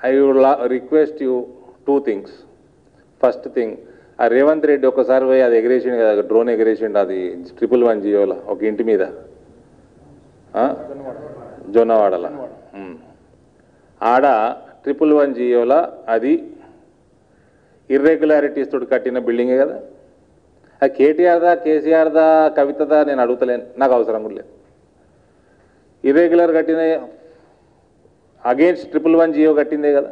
I would request you two things first thing ah Revanth Reddy ఒకసారి పోయి అది ఎగరేసిండు కదా డ్రోన్ ఎగరేసిండు అది ట్రిపుల్ వన్ జియోలో ఒక ఇంటి మీద ఆ? జొన్నవాడల ఉమ్. ఆడ ట్రిపుల్ వన్ జియోలో అది ఇర్రెగ్యులారిటీస్ తోటి కట్టిన బిల్డింగే కదా అది కేటీఆర్దా కేసీఆర్దా కవితదా నేను అడుగుతలేను నాకు అవసరం కూడా లేదు ఇర్రెగ్యులర్ కట్టిన అగేన్స్ట్ ట్రిపుల్ వన్ జియో కట్టిందే కదా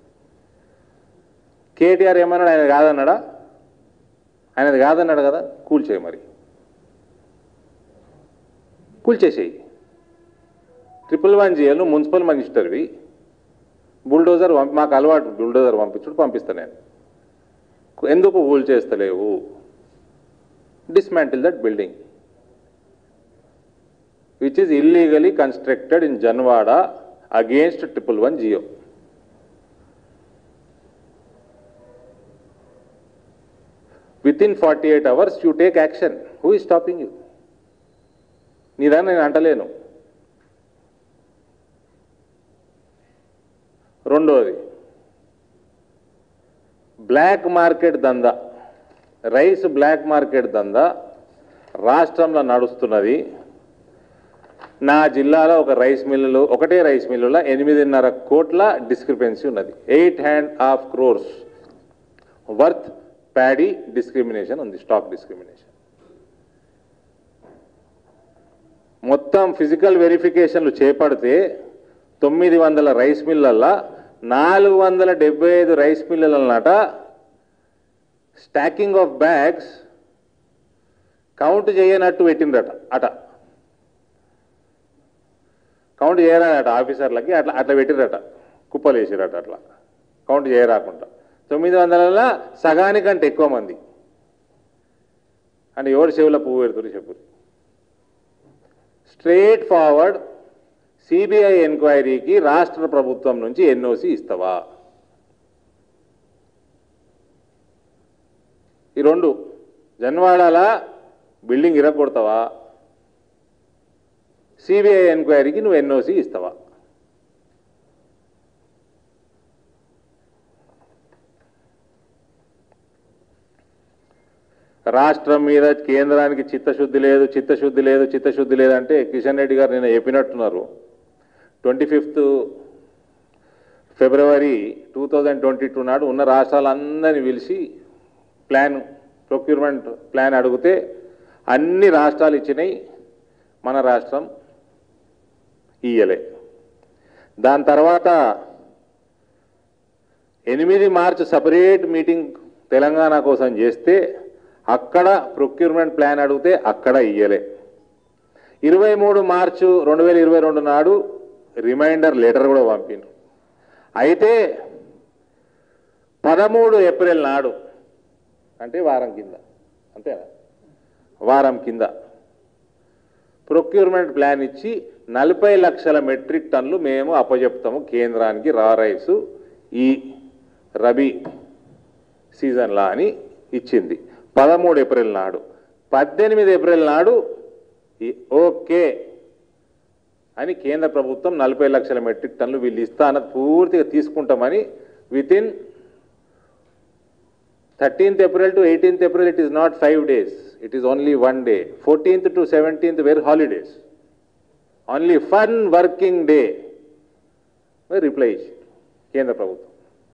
కేటీఆర్ ఏమన్నాడు ఆయన కాదన్నాడా ఆయనది కాదన్నాడు కదా కూల్చేయి మరి కూల్చేసేయి ట్రిపుల్ వన్ జియోలు మున్సిపల్ మినిస్టర్వి బుల్డోజర్ పంపి మాకు అలవాటు బుల్డోజర్ పంపించుడు పంపిస్తాను నేను ఎందుకు కూల్ చేస్తలేవు dismantle that building, which is illegally constructed in Janwada against triple one Geo. Within 48 hours, you take action. Who is stopping you? నీదాన్ని నేను అంటలేను రెండోది బ్లాక్ మార్కెట్ దందా రైస్ బ్లాక్ మార్కెట్ దందా రాష్ట్రంలో నడుస్తున్నది నా జిల్లాలో ఒక రైస్ మిల్లులో ఒకటే రైస్ మిల్లులో ఎనిమిదిన్నర కోట్ల డిస్క్రిపెన్సీ ఉన్నది eight hand half crores worth paddy discrimination ఉంది స్టాక్ డిస్క్రిమినేషన్ మొత్తం ఫిజికల్ వెరిఫికేషన్లు చేపడితే తొమ్మిది వందల రైస్ మిల్లల్లో నాలుగు వందల డెబ్బై ఐదు రైస్ మిల్లలన్నట స్టాకింగ్ ఆఫ్ బ్యాగ్స్ కౌంట్ చేయనట్టు పెట్టిండ్రట అట కౌంట్ చేయరాదట ఆఫీసర్లకి అట్లా అట్లా పెట్టిరట కుప్పలు వేసిరట అట్లా కౌంట్ చేయరాకుండా తొమ్మిది వందల సగానికంటే ఎక్కువ మంది అంటే ఎవరు చెవుల పువ్వు పెడుతున్నారు చెప్పు స్ట్రేట్ ఫార్వర్డ్ సిబిఐ ఎంక్వైరీకి రాష్ట్ర ప్రభుత్వం నుంచి ఎన్ఓసి ఇస్తావా ఈ రెండు జన్వాడాల బిల్డింగ్ ఇరగొడతావా సిబిఐ ఎంక్వైరీకి నువ్వు ఎన్ఓసి ఇస్తావా రాష్ట్రం మీద కేంద్రానికి చిత్తశుద్ధి లేదు చిత్తశుద్ధి లేదు చిత్తశుద్ధి లేదంటే కిషన్ రెడ్డి గారు నేను చెప్పినట్టున్నారు twenty fifth February two thousand twenty two నాడు ఉన్న రాష్ట్రాలందరినీ పిలిచి ప్లాన్ ప్రొక్యూర్మెంట్ ప్లాన్ అడిగితే అన్ని రాష్ట్రాలు ఇచ్చినాయి మన రాష్ట్రం ఇయ్యలే దాని తర్వాత ఎనిమిది మార్చి సపరేట్ మీటింగ్ తెలంగాణ కోసం చేస్తే అక్కడ ప్రొక్యూర్మెంట్ ప్లాన్ అడిగితే అక్కడ ఇయ్యలే ఇరవై మూడు మార్చు రెండు వేల ఇరవై రెండు నాడు రిమైండర్ లెటర్ కూడా పంపిండ్రు అయితే పదమూడు ఏప్రిల్ నాడు అంటే వారం కింద అంతేనా వారం కింద ప్రొక్యూర్మెంట్ ప్లాన్ ఇచ్చి నలభై లక్షల మెట్రిక్ టన్నులు మేము అప్పచెప్తాము కేంద్రానికి రా రైసు ఈ రబీ సీజన్లా అని ఇచ్చింది పదమూడు ఏప్రిల్ నాడు పద్దెనిమిది ఏప్రిల్ నాడు ఈ ఓకే అని కేంద్ర ప్రభుత్వం నలభై లక్షల మెట్రిక్ టన్నులు వీళ్ళు ఇస్తా అన్నది పూర్తిగా తీసుకుంటామని with in thirteenth April to eighteenth April it is not five days it is only one day fourteenth to seventeenth were holidays only fun working day reply ఇచ్చింది కేంద్ర ప్రభుత్వం